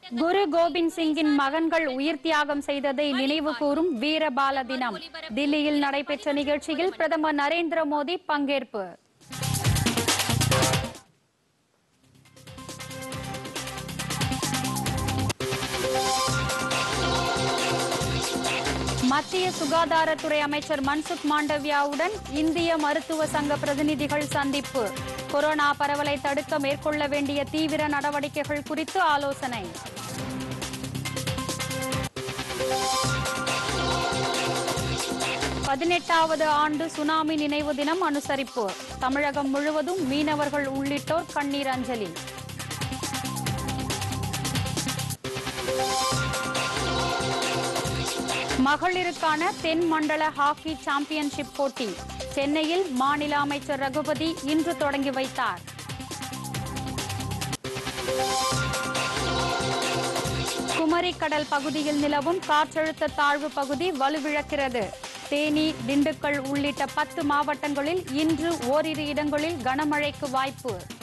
குரு கோபிந்த் சிங்கின் மகன்கள் உயிர் தியாகம் செய்ததை நினைவு கூறும் வீரபால தினம் தில்லியில் நடைபெற்ற நிகழ்ச்சியில் பிரதமர் நரேந்திர மோடி பங்கேற்பு மத்திய சுகாதாரத்துறை அமைச்சர் மன்சுக் மாண்டவியாவுடன் இந்திய மருத்துவ சங்க பிரதிநிதிகள் சந்திப்பு கொரோனா பரவலை தடுக்க மேற்கொள்ள வேண்டிய தீவிர நடவடிக்கைகள் குறித்து ஆலோசனை பதினெட்டாவது ஆண்டு சுனாமி நினைவு தினம் அனுசரிப்பு தமிழகம் முழுவதும் மீனவர்கள் உள்ளிட்டோர் கண்ணீர் அஞ்சலி மகளிருக்கான தென் மண்டல ஹாக்கி சாம்பியன்ஷிப் போட்டி சென்னையில் மாநில அமைச்சர் ரகுபதி இன்று தொடங்கி வைத்தார் குமரி கடல் பகுதியில் நிலவும் காற்றழுத்த தாழ்வு பகுதி வலுவிழக்கிறது தேனி திண்டுக்கல் உள்ளிட்ட பத்து மாவட்டங்களில் இன்று ஓரிரு இடங்களில் கனமழைக்கு வாய்ப்பு